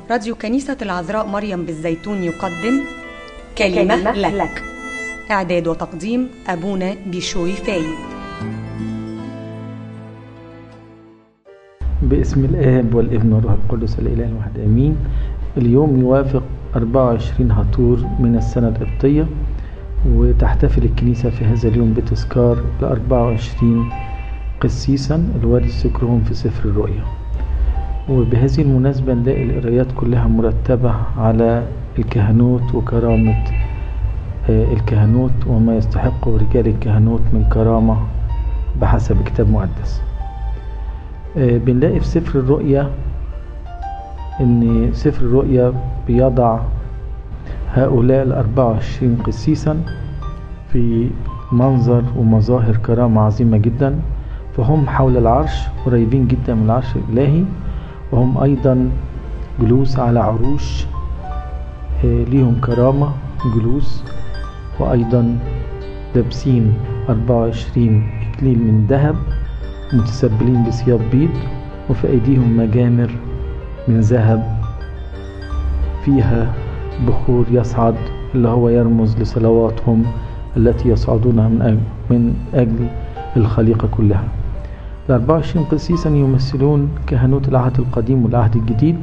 راديو كنيسة العذراء مريم بالزيتون يقدم كلمة, كلمة لك. لك إعداد وتقديم أبونا بيشوي فايد باسم الآب والابن والروح القدس الإله الواحد آمين اليوم يوافق 24 هطور من السنة القبطية وتحتفل الكنيسة في هذا اليوم بتذكار ل 24 قسيسا الوارد ذكرهم في سفر الرؤيا وبهذه المناسبة نلاقي القرايات كلها مرتبة على الكهنوت وكرامة الكهنوت وما يستحقه رجال الكهنوت من كرامة بحسب كتاب مقدس بنلاقي في سفر الرؤيا ان سفر الرؤيا بيضع هؤلاء الأربعة وعشرين قسيسا في منظر ومظاهر كرامة عظيمة جدا فهم حول العرش قريبين جدا من العرش الإلهي وهم أيضا جلوس على عروش ليهم كرامة جلوس وأيضا لابسين 24 إكليل من ذهب متسبلين بثياب بيض وفي أيديهم مجامر من ذهب فيها بخور يصعد اللي هو يرمز لصلواتهم التي يصعدونها من أجل, من أجل الخليقة كلها ال 24 قسيسا يمثلون كهنوت العهد القديم والعهد الجديد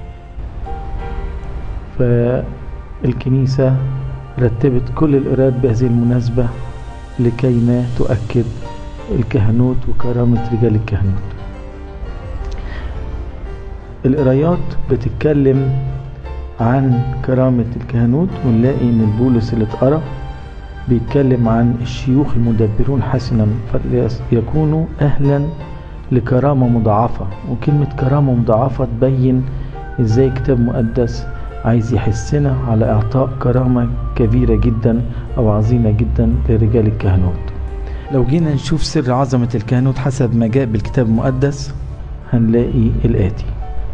فالكنيسة رتبت كل القراءات بهذه المناسبة لكي ما تؤكد الكهنوت وكرامة رجال الكهنوت القرايات بتتكلم عن كرامة الكهنوت ونلاقي ان البولس اللي اتقرا بيتكلم عن الشيوخ المدبرون حسنا فليكونوا اهلا لكرامة مضاعفة وكلمة كرامة مضاعفة تبين ازاي كتاب مقدس عايز يحسنا على اعطاء كرامة كبيرة جدا او عظيمة جدا لرجال الكهنوت لو جينا نشوف سر عظمة الكهنوت حسب ما جاء بالكتاب المقدس هنلاقي الآتي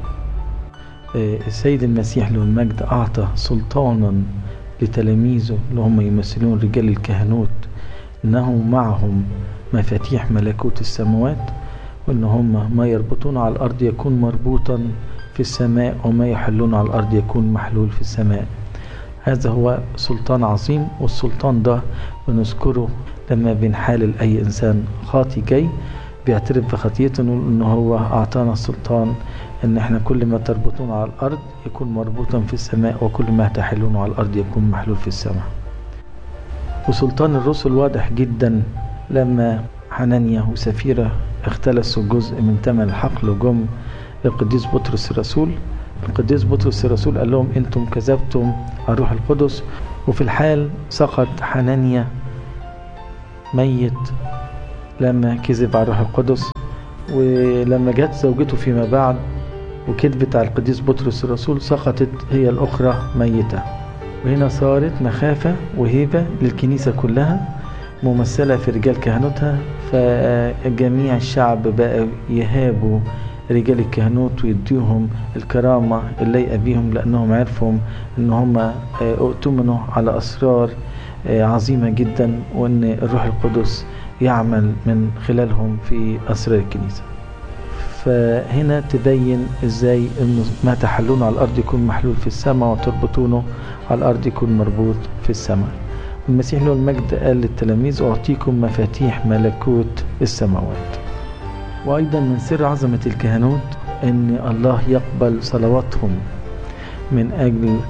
السيد المسيح له المجد أعطى سلطانا لتلاميذه اللي هم يمثلون رجال الكهنوت إنه معهم مفاتيح ملكوت السماوات وإن هم ما يربطون على الأرض يكون مربوطا في السماء وما يحلون على الأرض يكون محلول في السماء هذا هو سلطان عظيم والسلطان ده بنذكره لما بنحالل أي إنسان خاطي جاي بيعترف بخطيته نقول إن هو أعطانا السلطان إن إحنا كل ما تربطون على الأرض يكون مربوطا في السماء وكل ما تحلون على الأرض يكون محلول في السماء وسلطان الرسل واضح جدا لما حنانيا وسفيرة اختلسوا جزء من ثمن الحقل وجم للقديس بطرس الرسول القديس بطرس الرسول قال لهم انتم كذبتم على الروح القدس وفي الحال سقط حنانيا ميت لما كذب على الروح القدس ولما جت زوجته فيما بعد وكذبت على القديس بطرس الرسول سقطت هي الأخرى ميتة وهنا صارت مخافة وهيبة للكنيسة كلها ممثلة في رجال كهنوتها فجميع الشعب بقى يهابوا رجال الكهنوت ويديهم الكرامة اللايقة بيهم لأنهم عرفوا إن هم اؤتمنوا على أسرار عظيمة جدا وإن الروح القدس يعمل من خلالهم في أسرار الكنيسة فهنا تبين ازاي انه ما تحلونه على الارض يكون محلول في السماء وتربطونه على الارض يكون مربوط في السماء المسيح له المجد قال للتلاميذ اعطيكم مفاتيح ملكوت السماوات وايضا من سر عظمه الكهنوت ان الله يقبل صلواتهم من اجل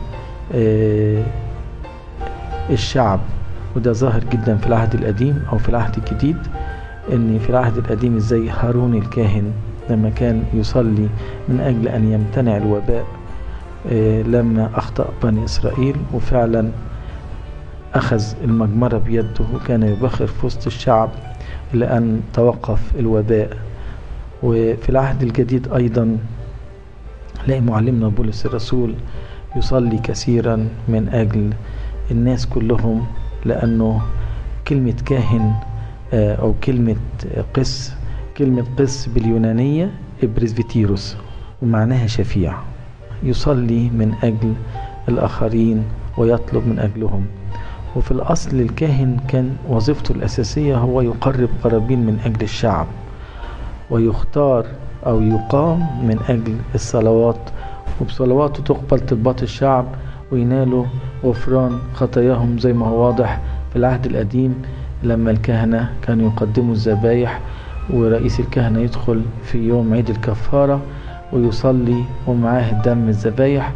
الشعب وده ظاهر جدا في العهد القديم او في العهد الجديد ان في العهد القديم ازاي هارون الكاهن لما كان يصلي من اجل ان يمتنع الوباء لما اخطا بني اسرائيل وفعلا اخذ المجمره بيده وكان يبخر في وسط الشعب لان توقف الوباء وفي العهد الجديد ايضا نلاقي معلمنا بولس الرسول يصلي كثيرا من اجل الناس كلهم لانه كلمه كاهن او كلمه قس كلمه قس باليونانيه ابريزفيتيروس ومعناها شفيع يصلي من اجل الاخرين ويطلب من اجلهم وفي الاصل الكاهن كان وظيفته الاساسيه هو يقرب قرابين من اجل الشعب ويختار او يقام من اجل الصلوات وبصلواته تقبل طلبات الشعب وينالوا غفران خطاياهم زي ما هو واضح في العهد القديم لما الكهنة كانوا يقدموا الذبايح ورئيس الكهنة يدخل في يوم عيد الكفارة ويصلي ومعاه دم الذبايح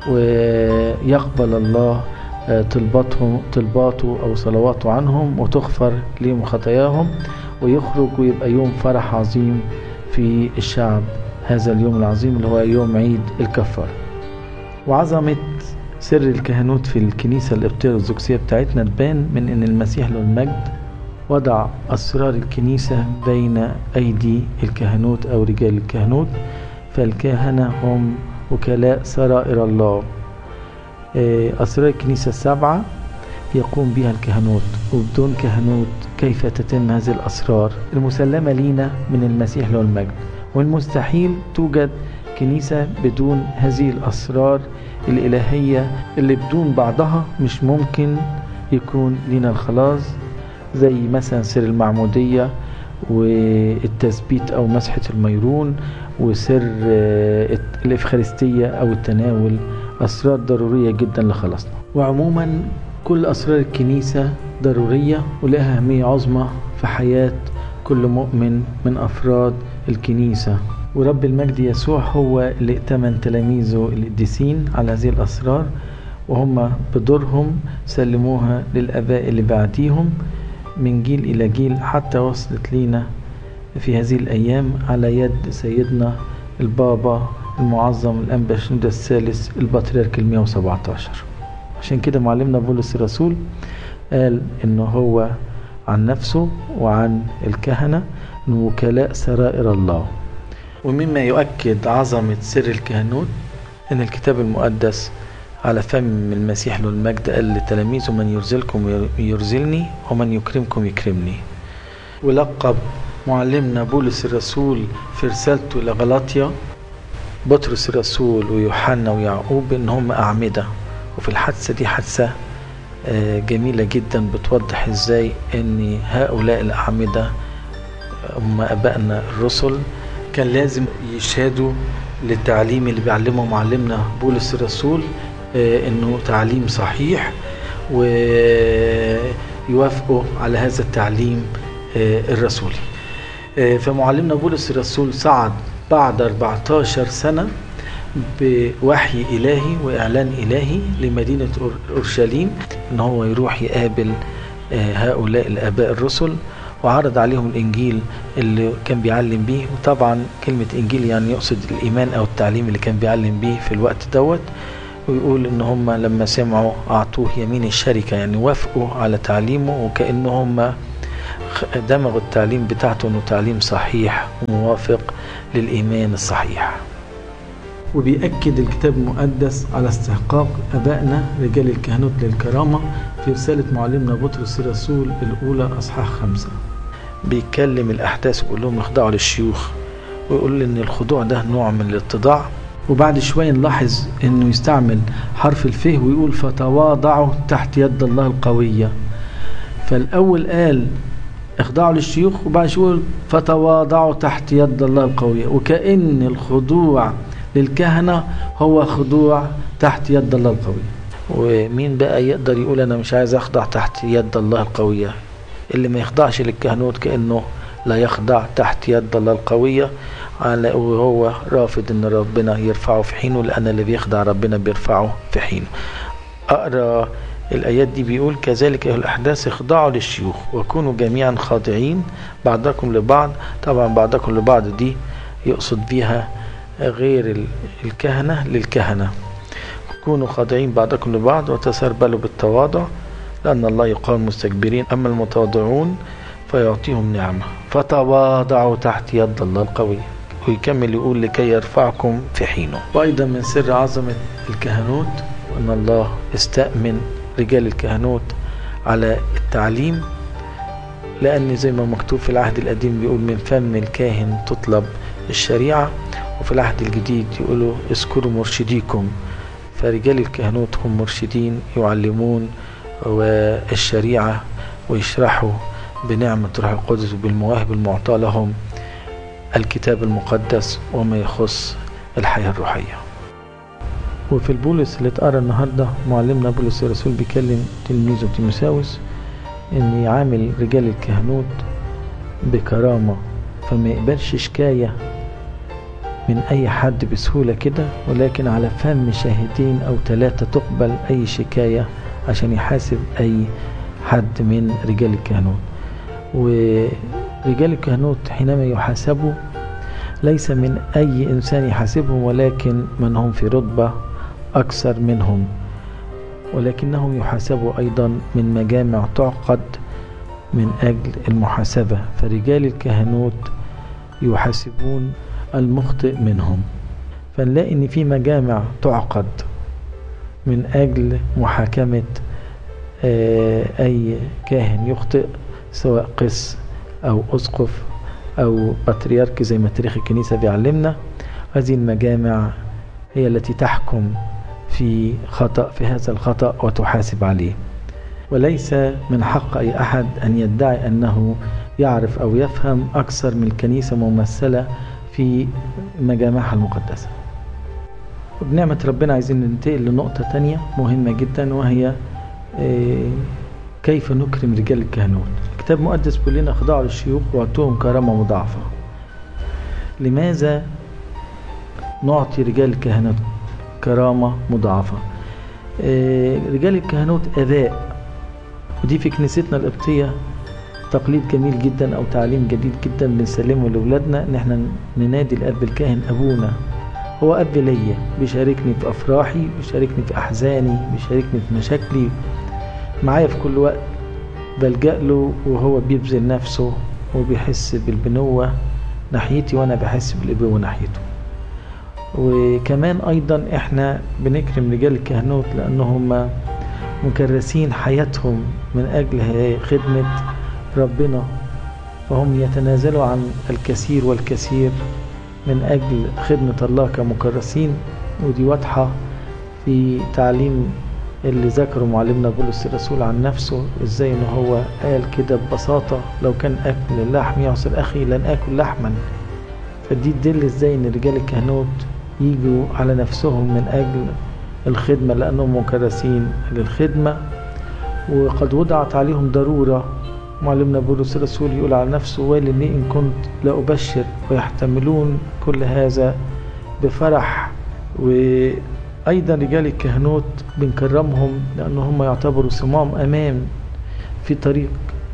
ويقبل الله طلباتهم طلباته أو صلواته عنهم وتغفر لهم خطاياهم ويخرج ويبقى يوم فرح عظيم في الشعب هذا اليوم العظيم اللي هو يوم عيد الكفارة وعظمة سر الكهنوت في الكنيسة القبطية الأرثوذكسية بتاعتنا تبان من إن المسيح له المجد وضع أسرار الكنيسة بين أيدي الكهنوت أو رجال الكهنوت فالكهنة هم وكلاء سرائر الله أسرار الكنيسة السبعة يقوم بها الكهنوت وبدون كهنوت كيف تتم هذه الأسرار المسلمة لينا من المسيح له المجد والمستحيل توجد كنيسة بدون هذه الأسرار الإلهية اللي بدون بعضها مش ممكن يكون لنا الخلاص زي مثلا سر المعمودية والتثبيت أو مسحة الميرون وسر الإفخارستية أو التناول أسرار ضرورية جدا لخلاصنا وعموما كل أسرار الكنيسة ضرورية ولها أهمية عظمى في حياة كل مؤمن من أفراد الكنيسة ورب المجد يسوع هو اللي ائتمن تلاميذه القديسين على هذه الأسرار وهم بدورهم سلموها للآباء اللي بعديهم من جيل إلى جيل حتى وصلت لينا في هذه الأيام على يد سيدنا البابا المعظم الأنبا شنودة الثالث البطريرك ال 117 عشان كده معلمنا بولس الرسول قال إنه هو عن نفسه وعن الكهنة من وكلاء سرائر الله ومما يؤكد عظمة سر الكهنوت إن الكتاب المقدس على فم المسيح له المجد قال لتلاميذه من يرزلكم يرزلني ومن يكرمكم يكرمني ولقب معلمنا بولس الرسول في رسالته إلى غلاطيا بطرس الرسول ويوحنا ويعقوب إن هم أعمدة وفي الحادثة دي حادثة جميلة جدا بتوضح ازاي ان هؤلاء الأعمدة هم أبائنا الرسل كان لازم يشهدوا للتعليم اللي بيعلمه معلمنا بولس الرسول انه تعليم صحيح ويوافقوا على هذا التعليم الرسولي فمعلمنا بولس الرسول صعد بعد 14 سنة بوحي إلهي وإعلان إلهي لمدينة أورشليم إن هو يروح يقابل هؤلاء الآباء الرسل وعرض عليهم الإنجيل اللي كان بيعلم بيه وطبعا كلمة إنجيل يعني يقصد الإيمان أو التعليم اللي كان بيعلم بيه في الوقت دوت ويقول إن هم لما سمعوا أعطوه يمين الشركة يعني وافقوا على تعليمه وكأن هم دمغوا التعليم بتاعته إنه تعليم صحيح وموافق للإيمان الصحيح وبيأكد الكتاب المقدس على استحقاق أبائنا رجال الكهنوت للكرامة في رسالة معلمنا بطرس الرسول الأولى أصحاح خمسة بيتكلم الأحداث ويقول لهم اخضعوا للشيوخ ويقول إن الخضوع ده نوع من الاتضاع وبعد شوية نلاحظ إنه يستعمل حرف الفه ويقول فتواضعوا تحت يد الله القوية فالأول قال اخضعوا للشيوخ وبعد شوية فتواضعوا تحت يد الله القوية وكأن الخضوع للكهنة هو خضوع تحت يد الله القوية ومين بقى يقدر يقول أنا مش عايز أخضع تحت يد الله القوية اللي ما يخضعش للكهنوت كأنه لا يخضع تحت يد الله القوية على وهو رافض ان ربنا يرفعه في حينه لان اللي بيخضع ربنا بيرفعه في حينه اقرا الايات دي بيقول كذلك ايها الاحداث اخضعوا للشيوخ وكونوا جميعا خاضعين بعضكم لبعض طبعا بعضكم لبعض دي يقصد بيها غير الكهنة للكهنة كونوا خاضعين بعضكم لبعض وتسربلوا بالتواضع لأن الله يقاوم المستكبرين أما المتواضعون فيعطيهم نعمة فتواضعوا تحت يد الله القوي ويكمل يقول لكي يرفعكم في حينه وأيضا من سر عظمة الكهنوت أن الله استأمن رجال الكهنوت على التعليم لأن زي ما مكتوب في العهد القديم بيقول من فم الكاهن تطلب الشريعة وفي العهد الجديد يقولوا اذكروا مرشديكم فرجال الكهنوت هم مرشدين يعلمون والشريعة ويشرحوا بنعمة روح القدس وبالمواهب المعطاة لهم الكتاب المقدس وما يخص الحياة الروحية وفي البولس اللي اتقرا النهارده معلمنا بولس الرسول بيكلم تلميذه تيموساوس ان يعامل رجال الكهنوت بكرامة فما يقبلش شكاية من اي حد بسهولة كده ولكن على فم شاهدين او ثلاثة تقبل اي شكاية عشان يحاسب اي حد من رجال الكهنوت ورجال الكهنوت حينما يحاسبوا ليس من اي انسان يحاسبهم ولكن من هم في رتبة اكثر منهم ولكنهم يحاسبوا ايضا من مجامع تعقد من اجل المحاسبة فرجال الكهنوت يحاسبون المخطئ منهم فنلاقي ان في مجامع تعقد من اجل محاكمة اي كاهن يخطئ سواء قس او اسقف او بطريرك زي ما تاريخ الكنيسة بيعلمنا هذه المجامع هي التي تحكم في خطأ في هذا الخطأ وتحاسب عليه وليس من حق أي أحد أن يدعي أنه يعرف أو يفهم أكثر من الكنيسة ممثلة في مجامعها المقدسة وبنعمة ربنا عايزين ننتقل لنقطة تانية مهمة جدا وهي كيف نكرم رجال الكهنوت الكتاب المقدس بيقول لنا اخضعوا للشيوخ واعطوهم كرامة مضاعفة لماذا نعطي رجال الكهنوت كرامة مضاعفة رجال الكهنوت أباء ودي في كنيستنا القبطية تقليد جميل جدا أو تعليم جديد جدا بنسلمه لأولادنا إن احنا ننادي الأب الكاهن أبونا هو أب ليا بيشاركني في أفراحي بيشاركني في أحزاني بيشاركني في مشاكلي معايا في كل وقت بلجأ له وهو بيبذل نفسه وبيحس بالبنوة ناحيتي وأنا بحس بالأبوة ناحيته وكمان ايضا احنا بنكرم رجال الكهنوت لانهم مكرسين حياتهم من اجل خدمة ربنا فهم يتنازلوا عن الكثير والكثير من اجل خدمة الله كمكرسين ودي واضحة في تعليم اللي ذكره معلمنا بولس الرسول عن نفسه ازاي ان هو قال كده ببساطة لو كان اكل اللحم يعصر اخي لن اكل لحما فدي تدل ازاي ان رجال الكهنوت يجوا على نفسهم من أجل الخدمة لأنهم مكرسين للخدمة وقد وضعت عليهم ضرورة معلمنا بولس الرسول يقول على نفسه ويل لي إن كنت لا أبشر ويحتملون كل هذا بفرح وأيضا رجال الكهنوت بنكرمهم لأن هم يعتبروا صمام أمام في طريق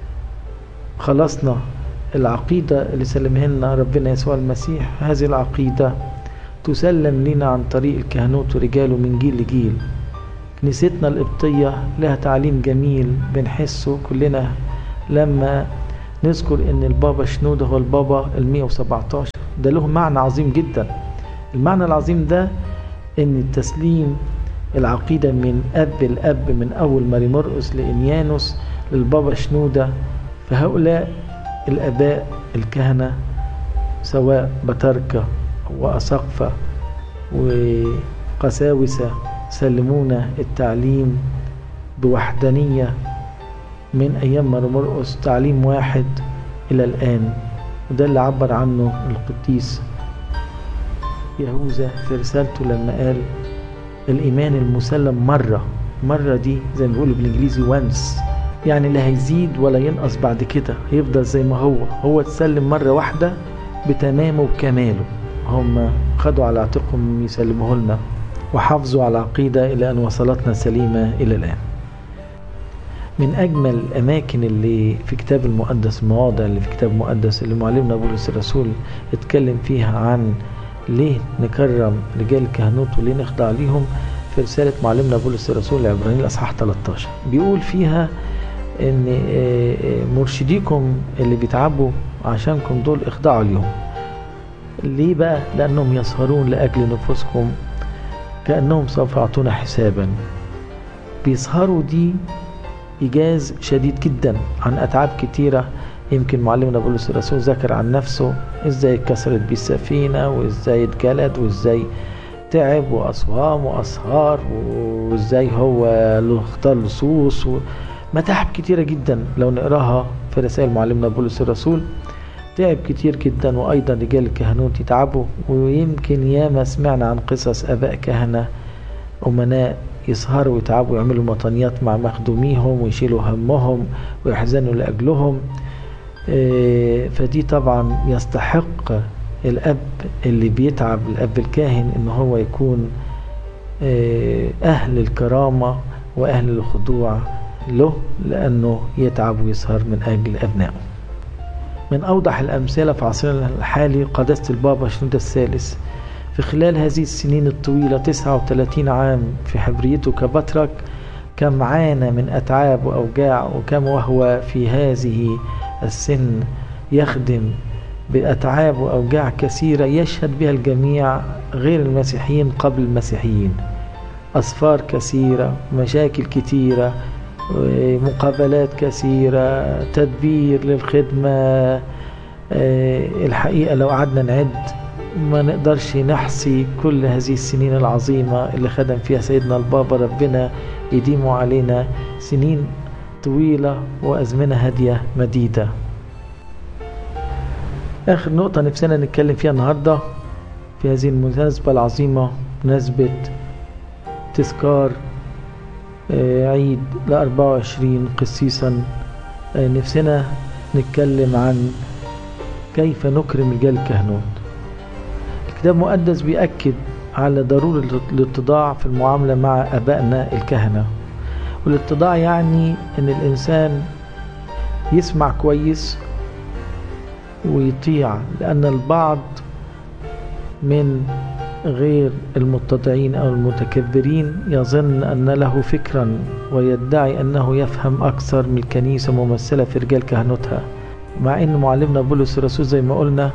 خلصنا العقيدة اللي سلمها لنا ربنا يسوع المسيح هذه العقيدة تسلم لنا عن طريق الكهنوت ورجاله من جيل لجيل كنيستنا القبطية لها تعليم جميل بنحسه كلنا لما نذكر ان البابا شنودة هو البابا المية وسبعتاشر ده له معنى عظيم جدا المعنى العظيم ده ان التسليم العقيدة من أب الأب من أول ماري مرقس لإنيانوس للبابا شنودة فهؤلاء الآباء الكهنة سواء بطاركة وأساقفة وقساوسة سلمونا التعليم بوحدانية من أيام ماري مرقس تعليم واحد إلى الآن وده اللي عبر عنه القديس يهوذا في رسالته لما قال الإيمان المسلم مرة مرة دي زي ما بيقولوا بالإنجليزي وانس يعني لا هيزيد ولا ينقص بعد كده هيفضل زي ما هو هو اتسلم مرة واحدة بتمامه وكماله هم خدوا على عاتقهم يسلموه لنا وحافظوا على العقيدة إلى أن وصلتنا سليمة إلى الآن من أجمل الأماكن اللي في كتاب المقدس المواضع اللي في كتاب المقدس اللي معلمنا بولس الرسول اتكلم فيها عن ليه نكرم رجال الكهنوت وليه نخضع ليهم في رسالة معلمنا بولس الرسول العبرانيين الأصحاح 13 بيقول فيها إن مرشديكم اللي بيتعبوا عشانكم دول اخضعوا ليهم ليه بقى؟ لأنهم يسهرون لأجل نفوسكم كأنهم سوف يعطونا حسابا بيسهروا دي إيجاز شديد جدا عن أتعاب كتيرة يمكن معلمنا بولس الرسول ذكر عن نفسه ازاي اتكسرت بيه السفينة وازاي اتجلد وازاي تعب وأصوام وأسهار وازاي هو له اختار لصوص متاحف كتيرة جدا لو نقراها في رسائل معلمنا بولس الرسول تعب كتير جدا وأيضا رجال الكهنوت يتعبوا ويمكن ياما سمعنا عن قصص آباء كهنة أمناء يسهروا ويتعبوا ويعملوا مطنيات مع مخدوميهم ويشيلوا همهم ويحزنوا لأجلهم فدي طبعا يستحق الأب اللي بيتعب الأب الكاهن إن هو يكون أهل الكرامة وأهل الخضوع له لأنه يتعب ويسهر من أجل أبنائه من أوضح الأمثلة في عصرنا الحالي قداسة البابا شنودة الثالث في خلال هذه السنين الطويلة 39 عام في حبريته كبطرك كم عانى من أتعاب وأوجاع وكم وهو في هذه السن يخدم بأتعاب وأوجاع كثيرة يشهد بها الجميع غير المسيحيين قبل المسيحيين أسفار كثيرة مشاكل كثيرة مقابلات كثيرة تدبير للخدمة الحقيقة لو قعدنا نعد ما نقدرش نحصي كل هذه السنين العظيمة اللي خدم فيها سيدنا البابا ربنا يديموا علينا سنين طويلة وأزمنة هادية مديدة آخر نقطة نفسنا نتكلم فيها النهاردة في هذه المناسبة العظيمة مناسبة تذكار عيد ل 24 قسيسا نفسنا نتكلم عن كيف نكرم رجال الكهنوت الكتاب المقدس بيأكد على ضرورة الاتضاع في المعاملة مع أبائنا الكهنة والاتضاع يعني أن الإنسان يسمع كويس ويطيع لأن البعض من غير المتضعين أو المتكبرين يظن أن له فكرا ويدعي أنه يفهم أكثر من الكنيسة ممثلة في رجال كهنوتها مع أن معلمنا بولس الرسول زي ما قلنا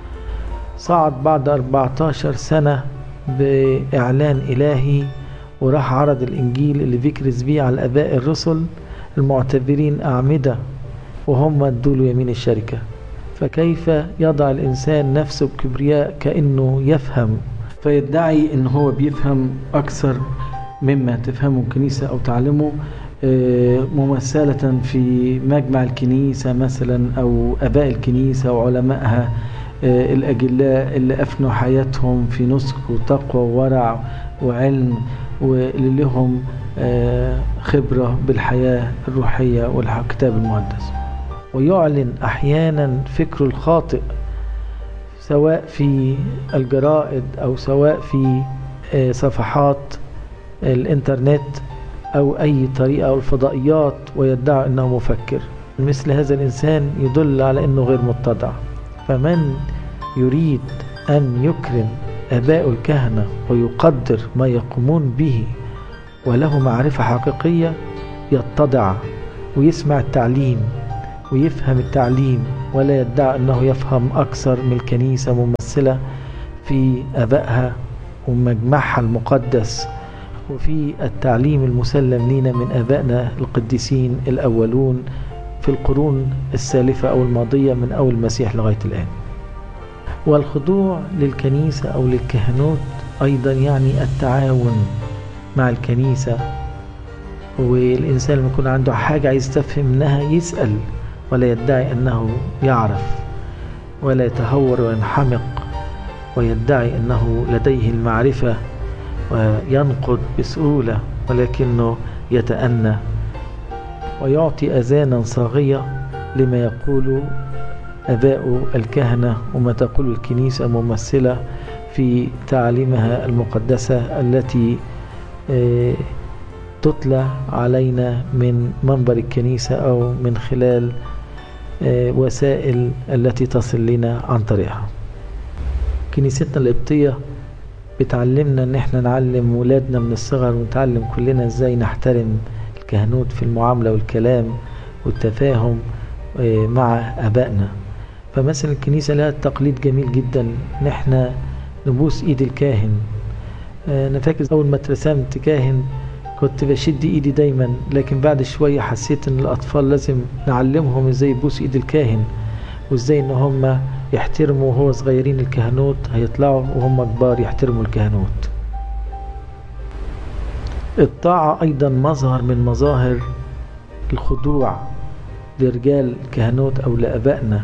صعد بعد 14 سنة بإعلان إلهي وراح عرض الإنجيل اللي بيكرز بيه على الآباء الرسل المعتبرين أعمدة وهم ادوا يمين الشركة فكيف يضع الإنسان نفسه بكبرياء كأنه يفهم فيدعي ان هو بيفهم اكثر مما تفهمه الكنيسة او تعلمه ممثلة في مجمع الكنيسة مثلا او اباء الكنيسة وعلمائها الاجلاء اللي افنوا حياتهم في نسك وتقوى وورع وعلم واللي لهم خبرة بالحياة الروحية والكتاب المقدس ويعلن احيانا فكره الخاطئ سواء في الجرائد أو سواء في صفحات الإنترنت أو أي طريقة أو الفضائيات ويدعي أنه مفكر مثل هذا الإنسان يدل على أنه غير متضع فمن يريد أن يكرم آباء الكهنة ويقدر ما يقومون به وله معرفة حقيقية يتضع ويسمع التعليم ويفهم التعليم ولا يدعي أنه يفهم أكثر من الكنيسة ممثلة في أبائها ومجمعها المقدس وفي التعليم المسلم لنا من أبائنا القديسين الأولون في القرون السالفة أو الماضية من أول المسيح لغاية الآن والخضوع للكنيسة أو للكهنوت أيضا يعني التعاون مع الكنيسة والإنسان لما يكون عنده حاجة عايز يستفهم منها يسأل ولا يدعي أنه يعرف ولا يتهور وينحمق ويدعي أنه لديه المعرفة وينقد بسهولة ولكنه يتأنى ويعطي أذانا صاغية لما يقول أباء الكهنة وما تقول الكنيسة ممثلة في تعاليمها المقدسة التي تتلى علينا من منبر الكنيسة أو من خلال وسائل التي تصل لنا عن طريقها كنيستنا القبطية بتعلمنا ان احنا نعلم ولادنا من الصغر ونتعلم كلنا ازاي نحترم الكهنوت في المعاملة والكلام والتفاهم مع ابائنا فمثلا الكنيسة لها تقليد جميل جدا ان احنا نبوس ايد الكاهن انا فاكر اول ما اترسمت كاهن كنت بشد ايدي دايما لكن بعد شوية حسيت ان الاطفال لازم نعلمهم ازاي يبوسوا ايد الكاهن وازاي ان هم يحترموا وهو صغيرين الكهنوت هيطلعوا وهم كبار يحترموا الكهنوت الطاعة ايضا مظهر من مظاهر الخضوع لرجال الكهنوت او لابائنا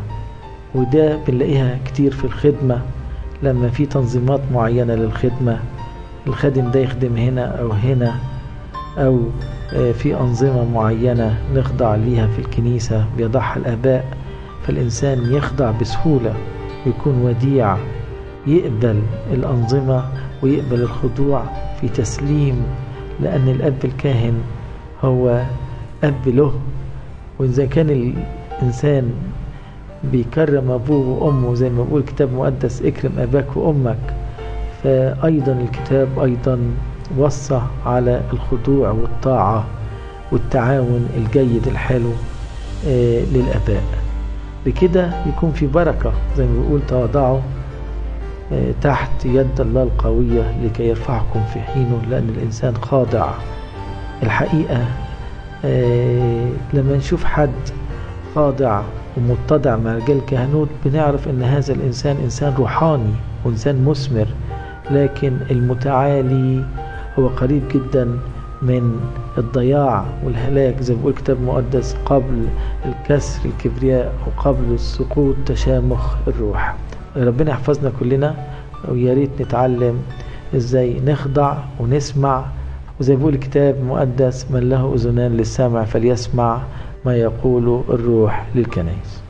وده بنلاقيها كتير في الخدمة لما في تنظيمات معينة للخدمة الخادم ده يخدم هنا أو هنا أو في أنظمة معينة نخضع ليها في الكنيسة بيضعها الآباء فالإنسان يخضع بسهولة ويكون وديع يقبل الأنظمة ويقبل الخضوع في تسليم لأن الأب الكاهن هو أب له وإذا كان الإنسان بيكرم أبوه وأمه زي ما بيقول كتاب مقدس اكرم أباك وأمك فأيضا الكتاب أيضا وصى على الخضوع والطاعة والتعاون الجيد الحلو آه للآباء بكده يكون في بركة زي ما بيقول تواضعوا آه تحت يد الله القوية لكي يرفعكم في حينه لأن الإنسان خاضع الحقيقة آه لما نشوف حد خاضع ومتضع مع رجال الكهنوت بنعرف ان هذا الانسان انسان روحاني وانسان مثمر لكن المتعالي هو قريب جدا من الضياع والهلاك زي ما بيقول الكتاب المقدس قبل الكسر الكبرياء وقبل السقوط تشامخ الروح ربنا يحفظنا كلنا ويا ريت نتعلم ازاي نخضع ونسمع وزي ما بيقول الكتاب المقدس من له اذنان للسمع فليسمع ما يقول الروح للكنائس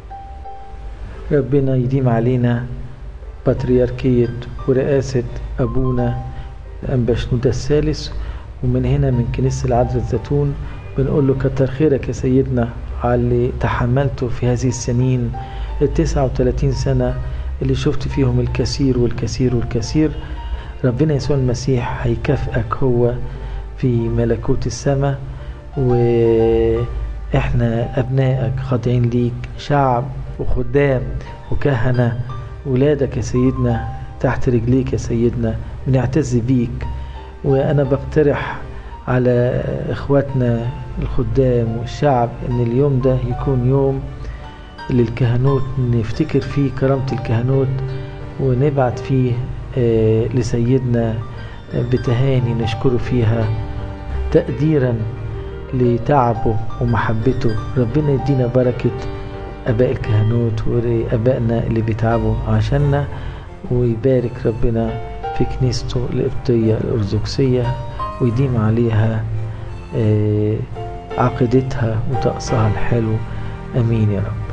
ربنا يديم علينا بطريركية ورئاسة أبونا أنبشنودة الثالث ومن هنا من كنيسة العذراء الزيتون بنقول له كتر خيرك يا سيدنا على اللي تحملته في هذه السنين التسعة وثلاثين سنة اللي شفت فيهم الكثير والكثير والكثير ربنا يسوع المسيح هيكافئك هو في ملكوت السماء وإحنا أبنائك خاضعين ليك شعب وخدام وكهنة ولادك يا سيدنا تحت رجليك يا سيدنا بنعتز بيك وأنا بقترح على إخواتنا الخدام والشعب إن اليوم ده يكون يوم للكهنوت نفتكر فيه كرامة الكهنوت ونبعت فيه آه لسيدنا بتهاني نشكره فيها تقديرا لتعبه ومحبته ربنا يدينا بركة أباء الكهنوت وأبائنا اللي بيتعبوا عشاننا ويبارك ربنا في كنيسته القبطية الأرثوذكسية ويديم عليها آه عقيدتها وطقسها الحلو أمين يا رب